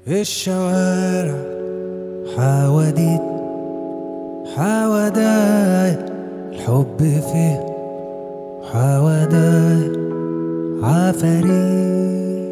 الشوارع حواديت حواداي الحب فيه حواداي عفاريت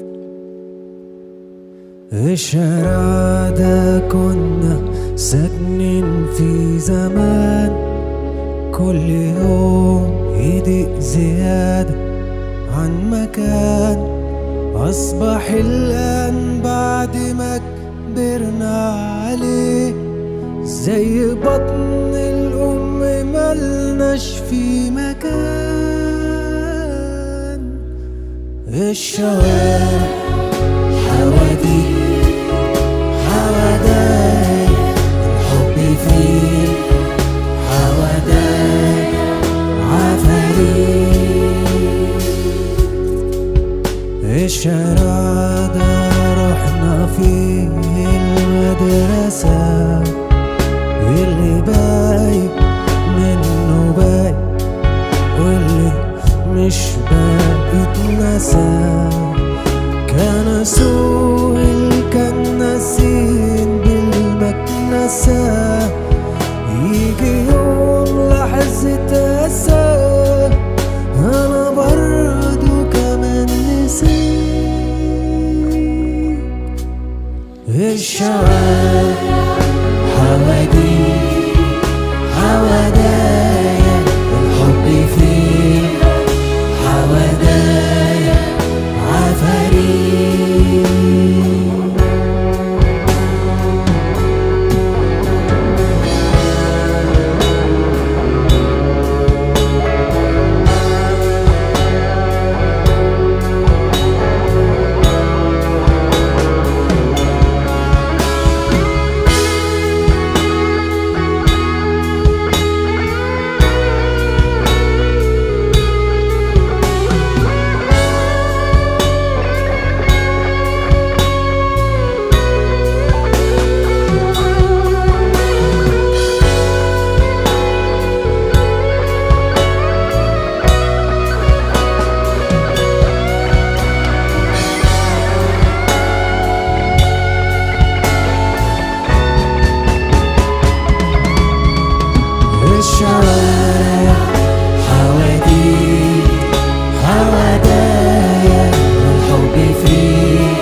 الشارع ده كنا ساكنين في زمان كل يوم يضيق زيادة عن مكان أصبح الآن بعد ما كبرنا عليه زي بطن الأم ملناش في مكان الشوارع حواديت حواداي الحب فيه حواداي عفاريت الشارع ده رحنا فيه المدرسة اللي باي منه باي واللي مش باقي اتنسى كان سوق الكناسين بالمكنسة يجي يوم لحظة أسى أنا برضو كمان نسيت الشوارع حواديت حوادايا الحب فيه حوادايا عفاريت الشوارع حواديت حوادايا الحب فيه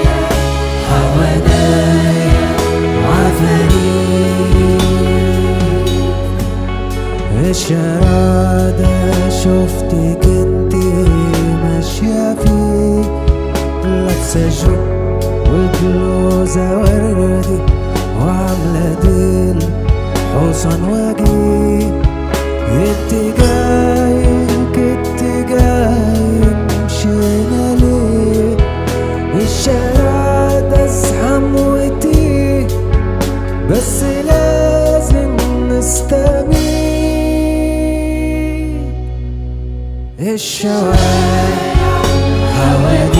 حوادايا عفاريت الشارع ده شفتك انتي ماشية فيه لابسة جوب وبلوزة وردي وعاملة ديل حصان وجيه اتجاهك اتجاهي مشينا ليه الشارع ده ازحم وتيه بس لازم نستميت الشوارع حواديت